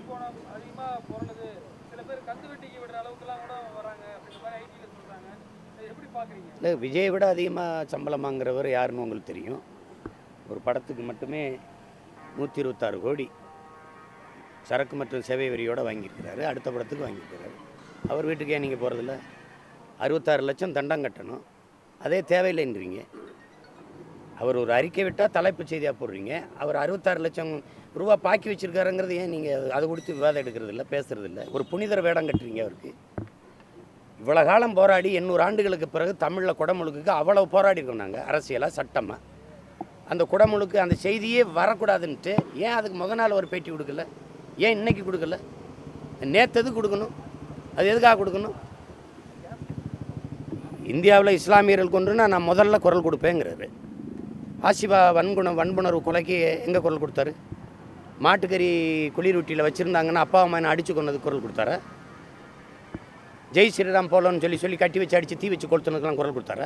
போனம் அதிகமா புரளுது சில பேர் கந்து வெட்டிக்கு விடுற அளவுக்குலாம் கூட வராங்க அப்படின்ற மாதிரி ஐடியில் சொல்றாங்க இதை எப்படி பாக்குறீங்க இல்லை விஜயை விட அதிகமாக சம்பளம் வாங்குறவர் யாருன்னு உங்களுக்கு தெரியும் ஒரு படத்துக்கு மட்டுமே நூற்றி இருபத்தாறு கோடி சரக்கு மற்றும் சேவை வரியோடு வாங்கியிருக்கிறாரு அடுத்த படத்துக்கு வாங்கியிருக்கிறாரு அவர் வீட்டுக்கு ஏன் நீங்கள் போகிறதில்ல அறுபத்தாறு லட்சம் தண்டம் கட்டணும் அதே தேவையில்லைன்றீங்க அவர் ஒரு அறிக்கை விட்டால் தலைப்புச் செய்தியாக போடுறீங்க அவர் அறுபத்தாறு லட்சம் ரூபா பாக்கி வச்சிருக்காருங்கிறது ஏன் நீங்கள் அதை கொடுத்து விவாதம் எடுக்கிறது இல்லை பேசுறது இல்லை ஒரு புனிதர் வேடம் கட்டுறீங்க அவருக்கு இவ்வளோ காலம் போராடி எண்ணூறு ஆண்டுகளுக்கு பிறகு தமிழில் குடமுழுக்குக்கு அவ்வளவு போராடி இருக்கோம் நாங்கள் அரசியலாக சட்டமாக அந்த குடமுழுக்கு அந்த செய்தியே வரக்கூடாதுன்ட்டு ஏன் அதுக்கு முத நாள் ஒரு பேட்டி கொடுக்கல ஏன் இன்னைக்கு கொடுக்கல நேற்று எது கொடுக்கணும் அது எதுக்காக கொடுக்கணும் இந்தியாவில் இஸ்லாமியர்கள் கொண்டுன்னா நான் முதல்ல குரல் கொடுப்பேங்கிறாரு ஆசிபா வன்குணம் வன்புணர்வு கொலைக்கு எங்கே குரல் கொடுத்தாரு மாட்டுக்கறி குளிர் ரொட்டியில் வச்சுருந்தாங்கன்னா அப்பா அம்மா என்ன அடித்து கொண்டதுக்கு குரல் கொடுத்தாரா ஜெய் ஸ்ரீராம் போலன்னு சொல்லி சொல்லி கட்டி வச்சு அடித்து தீ வச்சு கொளுத்துனதுக்கெல்லாம் குரல் கொடுத்தாரா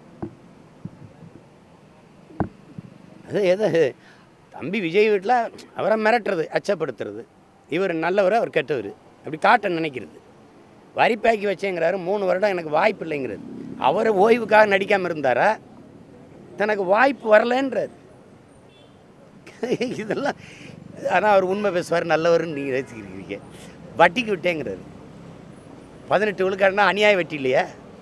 அது எது தம்பி விஜய் வீட்டில் அவரை மிரட்டுறது அச்சப்படுத்துறது இவர் நல்லவர் அவர் கெட்டவர் அப்படி காட்ட நினைக்கிறது வரிப்பாக்கி வச்சேங்கிறாரு மூணு வருடம் எனக்கு வாய்ப்பு இல்லைங்கிறது அவர் ஓய்வுக்காக நடிக்காமல் இருந்தாரா தனக்கு வாய்ப்பு வரலன்றார் இதெல்லாம் ஆனால் அவர் உண்மை பேசுவார் நல்லவர்னு நீங்கள் நினைச்சுக்கிறீங்க வட்டிக்கு விட்டேங்கிறாரு பதினெட்டு விழுக்காடுனா அநியாய வட்டி இல்லையா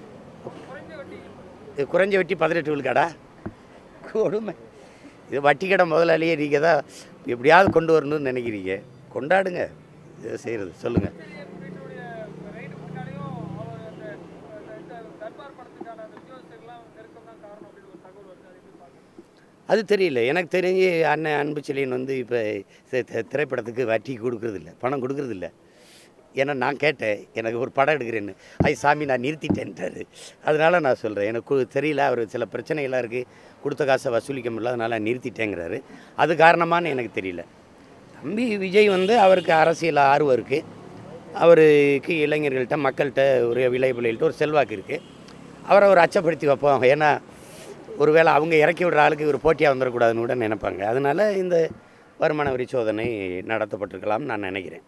இது குறைஞ்ச வட்டி பதினெட்டு விழுக்காடா கொடுமை இது வட்டி கடை முதலாளியே நீங்கள் தான் எப்படியாவது கொண்டு வரணும்னு நினைக்கிறீங்க கொண்டாடுங்க இதை செய்கிறது சொல்லுங்கள் வீட்டுடைய ரைடு முன்னாடியும் அவர் அந்த அந்த இந்த தர்பார் படத்துக்கான அந்த விநியோகத்துக்கெல்லாம் நெருக்கம் தான் காரணம் அப்படின்னு ஒரு தகவல் வருது அதை எப்படி பார்க்குறீங்க அது தெரியல எனக்கு தெரிஞ்சு அண்ணன் அன்பு செழியன் வந்து இப்போ திரைப்படத்துக்கு வட்டி கொடுக்கறதில்ல பணம் கொடுக்கறதில்ல ஏன்னா நான் கேட்டேன் எனக்கு ஒரு படம் எடுக்கிறேன்னு ஐ சாமி நான் நிறுத்திட்டேன்ட்டாரு அதனால நான் சொல்கிறேன் எனக்கு கு- தெரியல அவர் சில பிரச்சனைகள்லாம் இருக்குது கொடுத்த காசை வசூலிக்க முடியல அதனால் நிறுத்திட்டேங்கிறாரு அது காரணமான்னு எனக்கு தெரியல தம்பி விஜய் வந்து அவருக்கு அரசியல் ஆர்வம் இருக்குது அவருக்கு இளைஞர்கள்ட்ட மக்கள்கிட்ட ஒரு விளைபுலைகள்ட்ட ஒரு செல்வாக்கு இருக்குது அவரை ஒரு அச்சப்படுத்தி வைப்போம் ஏன்னா ஒருவேளை அவங்க இறக்கி விடுற ஆளுக்கு இவர் போட்டியாக வந்துடக்கூடாதுன்னு கூட நினைப்பாங்க அதனால இந்த வருமான வரி சோதனை நடத்தப்பட்டிருக்கலாம்னு நான் நினைக்கிறேன்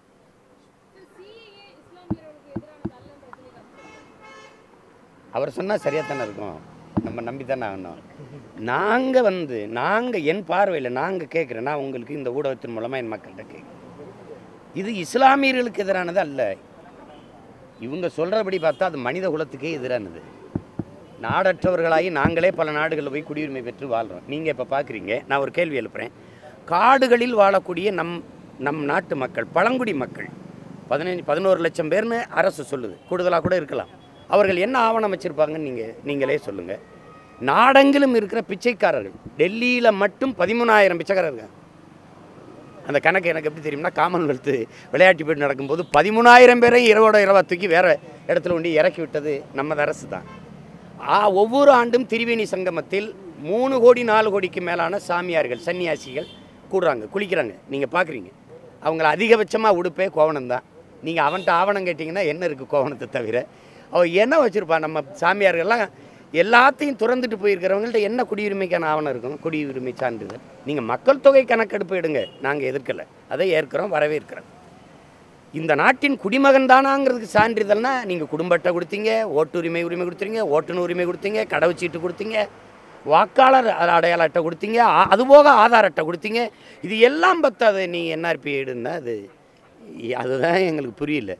சிஏஏ இஸ்லாமியர்களுக்கு எதிரானது அல்லன்ற சொல்லி காமிச்சிருக்காங்க. அவர் சொன்னால் சரியாக தானே இருக்கும் நம்ம நம்பி தானே ஆகணும் நாங்கள் வந்து நாங்கள் என் பார்வையில் நாங்கள் கேட்குறேன் நான் உங்களுக்கு இந்த ஊடகத்தின் மூலமாக என் மக்கள்கிட்ட கேட்குறேன் இது இஸ்லாமியர்களுக்கு எதிரானது அல்ல இவங்க சொல்கிறபடி பார்த்தா அது மனித குலத்துக்கே எதிரானது நாடற்றவர்களாகி நாங்களே பல நாடுகளில் போய் குடியுரிமை பெற்று வாழ்கிறோம் நீங்கள் இப்போ பார்க்குறீங்க நான் ஒரு கேள்வி எழுப்புறேன் காடுகளில் வாழக்கூடிய நம் நம் நாட்டு மக்கள் பழங்குடி மக்கள் பதினஞ்சு பதினோரு லட்சம் பேர்னு அரசு சொல்லுது கூடுதலாக கூட இருக்கலாம் அவர்கள் என்ன ஆவணம் வச்சுருப்பாங்கன்னு நீங்கள் நீங்களே சொல்லுங்கள் நாடெங்கிலும் இருக்கிற பிச்சைக்காரர்கள் டெல்லியில் மட்டும் பதிமூணாயிரம் பிச்சைக்காரர் இருக்காங்க அந்த கணக்கு எனக்கு எப்படி தெரியும்னா காமன்வெல்த்து விளையாட்டு போட்டி நடக்கும்போது பதிமூணாயிரம் பேரையும் இரவோட இரவா தூக்கி வேறு இடத்துல கொண்டு இறக்கி விட்டது நமது அரசு தான் ஆ ஒவ்வொரு ஆண்டும் திரிவேணி சங்கமத்தில் மூணு கோடி நாலு கோடிக்கு மேலான சாமியார்கள் சன்னியாசிகள் கூடுறாங்க குளிக்கிறாங்க நீங்கள் பார்க்குறீங்க அவங்கள அதிகபட்சமாக உடுப்பே கோவணம் தான் நீங்கள் அவன்கிட்ட ஆவணம் கேட்டிங்கன்னா என்ன இருக்குது கோவணத்தை தவிர அவன் என்ன வச்சுருப்பான் நம்ம சாமியார்கள்லாம் எல்லாத்தையும் துறந்துட்டு போயிருக்கிறவங்கள்ட்ட என்ன குடியுரிமைக்கான ஆவணம் இருக்கும் குடியுரிமை சான்றிதழ் நீங்கள் மக்கள் தொகை கணக்கெடுப்பு எடுங்க நாங்கள் எதிர்க்கலை அதை ஏற்கிறோம் வரவேற்கிறோம் இந்த நாட்டின் குடிமகன் தானாங்கிறதுக்கு சான்றிதழ்னா நீங்கள் குடும்ப அட்டை கொடுத்தீங்க ஓட்டுரிமை உரிமை கொடுத்தீங்க ஓட்டுநர் உரிமை கொடுத்தீங்க கடவுச்சீட்டு கொடுத்தீங்க வாக்காளர் அ- அடையாள அட்டை கொடுத்தீங்க ஆ- அதுபோக ஆதார் அட்டை கொடுத்தீங்க இது எல்லாம் பத்தாது நீ என்ஆர்பி எடுன்னா அது அதுதான் எங்களுக்கு புரியல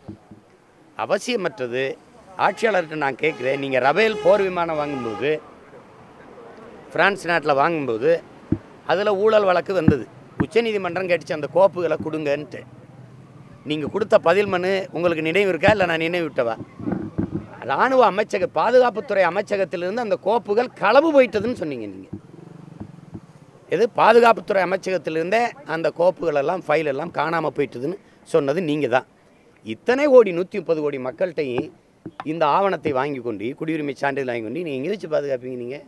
அவசியமற்றது ஆட்சியாளர்கிட்ட நான் கேட்குறேன் நீங்கள் ரபேல் போர் விமானம் வாங்கும்போது பிரான்ஸ் நாட்டில் வாங்கும்போது அதில் ஊழல் வழக்கு வந்தது உச்சநீதிமன்றம் கேட்டுச்சு அந்த கோப்புகளை கொடுங்கன்ட்டு நீங்கள் கொடுத்த பதில் மனு உங்களுக்கு நினைவு இருக்கா இல்லை நான் நினைவு விட்டவா இராணுவ அமைச்சக பாதுகாப்புத்துறை அமைச்சகத்திலிருந்து அந்த கோப்புகள் களவு போயிட்டதுன்னு சொன்னீங்க நீங்கள் எது பாதுகாப்புத்துறை அமைச்சகத்திலிருந்தே அந்த கோப்புகள் எல்லாம் ஃபைல் எல்லாம் காணாமல் போயிட்டதுன்னு சொன்னது நீங்கள் தான் இத்தனை கோடி நூற்றி முப்பது கோடி மக்கள்கிட்டையும் இந்த ஆவணத்தை வாங்கி கொண்டு குடியுரிமை சான்றிதழ் வாங்கி கொண்டு நீங்கள் எங்கே வச்சு பாதுகாப்பீங்க நீங்கள்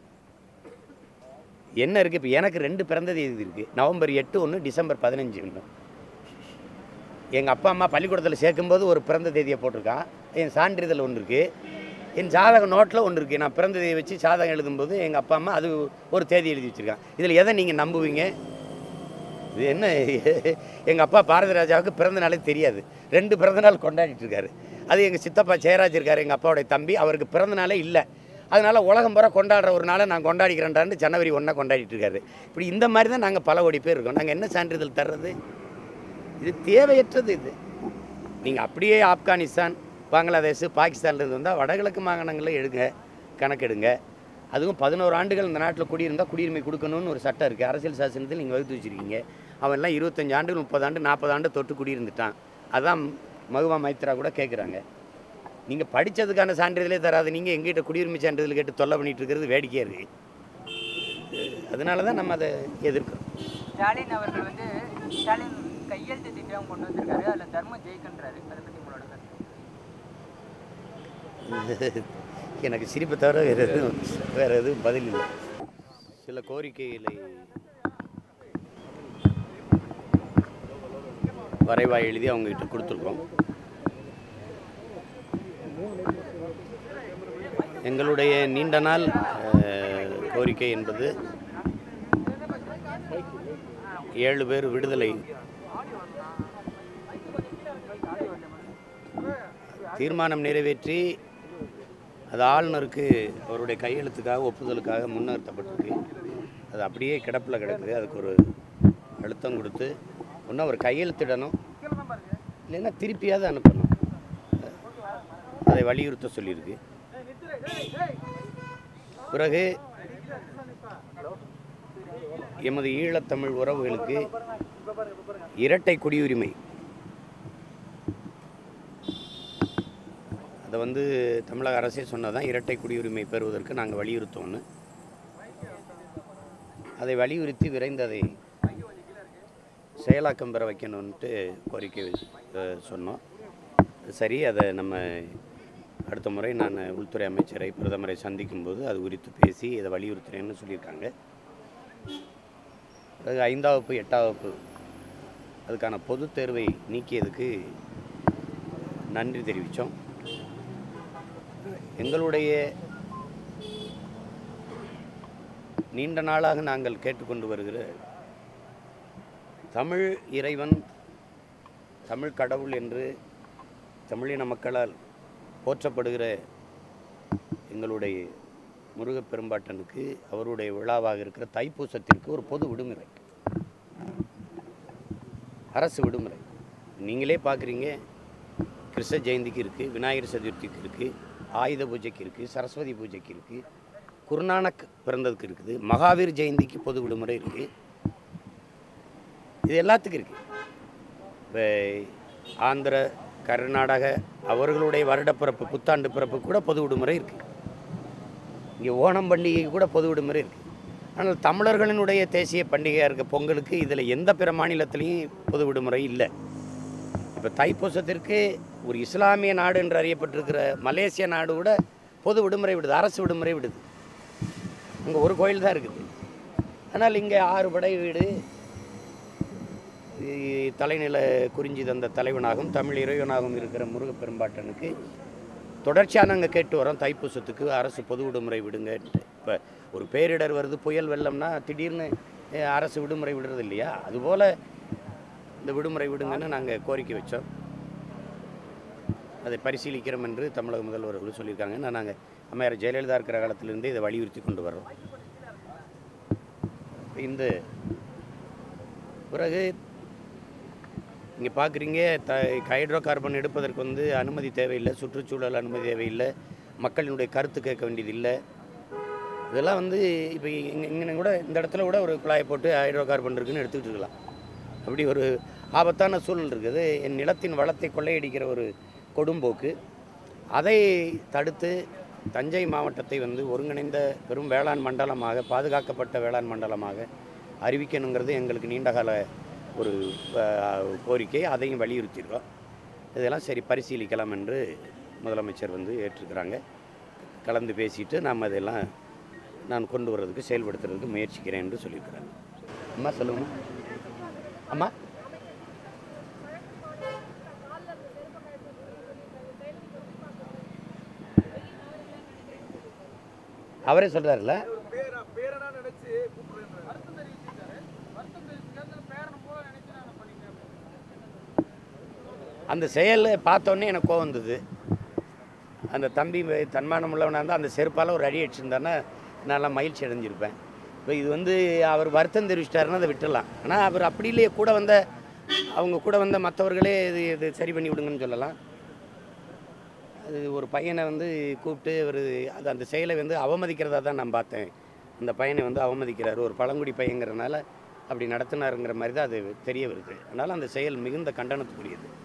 என்ன இருக்குது இப்போ எனக்கு ரெண்டு பிறந்த தேதி இருக்குது நவம்பர் எட்டு ஒன்று டிசம்பர் பதினஞ்சு ஒன்று எங்கள் அப்பா அம்மா பள்ளிக்கூடத்தில் சேர்க்கும்போது ஒரு பிறந்த தேதியை போட்டிருக்கான் என் சான்றிதழ் ஒன்று இருக்குது என் ஜாதக நோட்டில் ஒன்று இருக்குது நான் பிறந்த தேதியை வச்சு ஜாதகம் எழுதும்போது எங்கள் அப்பா அம்மா அது ஒரு தேதி எழுதி வச்சுருக்கான் இதில் எதை நீங்கள் நம்புவீங்க இது என்ன எங்கள் அப்பா பாரதி ராஜாவுக்கு பிறந்த நாளே தெரியாது ரெண்டு பிறந்த நாள் கொண்டாடிட்டு இருக்காரு அது எங்கள் சித்தப்பா ஜெயராஜ் இருக்கார் எங்கள் அப்பாவுடைய தம்பி அவருக்கு பிறந்த நாளே இல்லை அதனால உலகம் பூரா கொண்டாடுற ஒரு நாளை நான் கொண்டாடிக்கிறேன்டான்னு ஜனவரி ஒன்றா கொண்டாடிட்டு இருக்காரு இப்படி இந்த மாதிரி தான் நாங்கள் பல கோடி பேர் இருக்கோம் நாங்கள் என்ன சான்றிதழ் தர்றது இது தேவையற்றது இது நீங்கள் அப்படியே ஆப்கானிஸ்தான் பங்களாதேஷ் பாகிஸ்தான்லேருந்து வந்தால் வடகிழக்கு மாகாணங்களில் எடுங்க கணக்கெடுங்க அதுவும் பதினோரு ஆண்டுகள் இந்த நாட்டில் குடியிருந்தால் குடியுரிமை கொடுக்கணும்னு ஒரு சட்டம் இருக்குது அரசியல் சாசனத்தில் நீங்கள் வகுத்து வச்சுருக்கீங்க அவன் எல்லாம் இருபத்தஞ்சு ஆண்டு முப்பது ஆண்டு நாற்பது ஆண்டு தொட்டு குடியிருந்துட்டான் அதான் மகுவா மைத்ரா கூட கேட்குறாங்க நீங்கள் படித்ததுக்கான சான்றிதழே தராது நீங்கள் எங்கிட்ட குடியுரிமை சான்றிதழ் கேட்டு தொல்லை பண்ணிட்டு இருக்கிறது வேடிக்கையாக இருக்குது அதனால தான் நம்ம அதை எதிர்க்கிறோம் ஸ்டாலின் அவர்கள் வந்து ஸ்டாலின் கையெழுத்து திட்டம் கொண்டு வந்திருக்காரு அதில் தர்மம் ஜெயிக்கின்றாரு அதை பற்றி உங்களோட கருத்து எனக்கு சிரிப்பை தவிர வேறு எதுவும் வேறு எதுவும் பதில் இல்லை சில கோரிக்கைகளை வரைவா எழுதி அவங்ககிட்ட கொடுத்துருக்கோம் எங்களுடைய நீண்ட நாள் அஹ், கோரிக்கை என்பது ஏழு பேர் விடுதலை தீர்மானம் நிறைவேற்றி அது ஆளுநருக்கு அவருடைய கையெழுத்துக்காக ஒப்புதலுக்காக முன்னிறுத்தப்பட்டிருக்கு அது அப்படியே கிடப்பில் கிடக்குது அதுக்கு ஒரு அழுத்தம் கொடுத்து ஒன்று அவர் கையெழுத்திடணும் இல்லைன்னா திருப்பியாவது அனுப்பணும் அதை வலியுறுத்த சொல்லியிருக்கு பிறகு எமது ஈழத்தமிழ் உறவுகளுக்கு இரட்டை குடியுரிமை அதை வந்து தமிழக அரசே சொன்னதான் இரட்டை குடியுரிமை பெறுவதற்கு நாங்கள் வலியுறுத்தோம்னு அதை வலியுறுத்தி விரைந்து அதை செயலாக்கம் பெற வைக்கணுன்ட்டு கோரிக்கை அஹ், சொன்னோம் சரி அதை நம்ம அடுத்த முறை நான் உள்துறை அமைச்சரை பிரதமரை சந்திக்கும்போது அது குறித்து பேசி இதை வலியுறுத்துறேன்னு சொல்லியிருக்காங்க பிறகு ஐந்தாம் வகுப்பு எட்டாம் வகுப்பு அதுக்கான பொதுத் தேர்வை நீக்கியதுக்கு நன்றி தெரிவித்தோம் எங்களுடைய நீண்ட நாளாக நாங்கள் கேட்டுக்கொண்டு வருகிற தமிழ் இறைவன் தமிழ் கடவுள் என்று தமிழின மக்களால் போற்றப்படுகிற எங்களுடைய முருகப் பெரும்பாட்டனுக்கு அவருடைய விழாவாக இருக்கிற தைப்பூசத்திற்கு ஒரு பொது விடுமுறை அரசு விடுமுறை நீங்களே பார்க்குறீங்க கிருஷ்ண ஜெயந்திக்கு இருக்குது விநாயகர் சதுர்த்திக்கு இருக்குது ஆயுத பூஜைக்கு இருக்குது சரஸ்வதி பூஜைக்கு இருக்குது குருநானக் பிறந்ததுக்கு இருக்குது மகாவீர் ஜெயந்திக்கு பொது விடுமுறை இருக்குது இது எல்லாத்துக்கும் இருக்குது இப்போ ஆந்திர கர்நாடக அவர்களுடைய வருடப்பிறப்பு புத்தாண்டு பிறப்பு கூட பொது விடுமுறை இருக்குது இங்கே ஓணம் பண்டிகைக்கு கூட பொது விடுமுறை இருக்குது ஆனால் தமிழர்களினுடைய தேசிய பண்டிகையாக இருக்க பொங்கலுக்கு இதில் எந்த பிற மாநிலத்திலையும் பொது விடுமுறை இல்லை இப்போ தைப்பூசத்திற்கு ஒரு இஸ்லாமிய நாடு என்று அறியப்பட்டிருக்கிற மலேசிய நாடு கூட பொது விடுமுறை விடுது அரசு விடுமுறை விடுது அங்கே ஒரு கோயில் தான் இருக்குது ஆனால் இங்கே ஆறு படை வீடு இ- தலைநில குறிஞ்சி தந்த தலைவனாகவும் தமிழ் இறைவனாகவும் இருக்கிற முருகப்பெரும்பாட்டனுக்கு தொடர்ச்சியாக நாங்கள் கேட்டு வரோம் தைப்பூசத்துக்கு அரசு பொது விடுமுறை விடுங்கன்ட்டு இப்போ ஒரு பேரிடர் வருது புயல் வெள்ளம்னா திடீர்னு அஹ், அரசு விடுமுறை விடுறது இல்லையா அதுபோல் இந்த விடுமுறை விடுங்கன்னு நாங்கள் கோரிக்கை வச்சோம் அதை பரிசீலிக்கிறோம் என்று தமிழக முதல்வர்கள் சொல்லியிருக்காங்க நான் நாங்கள் அம்மையார் ஜெயலலிதா இருக்கிற காலத்திலிருந்தே இதை வலியுறுத்தி கொண்டு வர்றோம் இந்த பிறகு இங்கே பார்க்குறீங்க த ஹைட்ரோ கார்பன் எடுப்பதற்கு வந்து அனுமதி தேவையில்லை சுற்றுச்சூழல் அனுமதி தேவையில்லை மக்களினுடைய கருத்து கேட்க வேண்டியதில்லை இதெல்லாம் வந்து இப்போ இங்கே இங்கே கூட இந்த இடத்துல கூட ஒரு குழாயை போட்டு ஹைட்ரோ கார்பன் இருக்குன்னு எடுத்துக்கிட்டு இருக்கலாம் அப்படி ஒரு ஆபத்தான சூழல் இருக்குது என் நிலத்தின் வளத்தை கொள்ளையடிக்கிற ஒரு கொடும்போக்கு அதை தடுத்து தஞ்சை மாவட்டத்தை வந்து ஒருங்கிணைந்த பெரும் வேளாண் மண்டலமாக பாதுகாக்கப்பட்ட வேளாண் மண்டலமாக அறிவிக்கணுங்கிறது எங்களுக்கு நீண்டகால ஒரு அஹ், கோரிக்கை அதையும் வலியுறுத்தியிருக்கோம் இதெல்லாம் சரி பரிசீலிக்கலாம் என்று முதலமைச்சர் வந்து ஏற்றுக்கிறாங்க கலந்து பேசிட்டு நாம் அதெல்லாம் நான் கொண்டு வர்றதுக்கு செயல்படுத்துறதுக்கு முயற்சிக்கிறேன் என்று சொல்லியிருக்கிறாங்க அம்மா சொல்லுங்கம்மா அம்மா அவரே சொல்கிறாருல்ல பேரா பேரனா நினைச்சு கூப்பிடுறேன் வருத்தம் தெரிவிச்சிருக்காரு வருத்தம் தெரிவிச்சிருக்காரு பேரனை போல அந்த செயலை பார்த்தோன்னே எனக்கு கோவம் வந்தது அந்த தம்பி வ- தன்மானம் உள்ளவனாக இருந்தால் அந்த செருப்பால் ஒரு அடி அடிச்சிருந்தாருன்னா நான் மகிழ்ச்சி அடைஞ்சிருப்பேன் இப்போ இது வந்து அவர் வருத்தம் தெரிவிச்சிட்டாருன்னா அதை விட்டுடலாம் ஆனால் அவர் அப்படி இல்லையே கூட வந்த அவங்க கூட வந்த மற்றவர்களே இது இது சரி பண்ணி விடுங்கன்னு சொல்லலாம் அது ஒரு பையனை வந்து கூப்பிட்டு ஒரு அது அந்த செயலை வந்து அவமதிக்கிறதா தான் நான் பார்த்தேன் அந்த பையனை வந்து அவமதிக்கிறாரு ஒரு பழங்குடி பையங்கிறனால அப்படி நடத்தினாருங்கிற மாதிரி தான் அது தெரிய வருது அதனால் அந்த செயல் மிகுந்த கண்டனத்துக்குரியது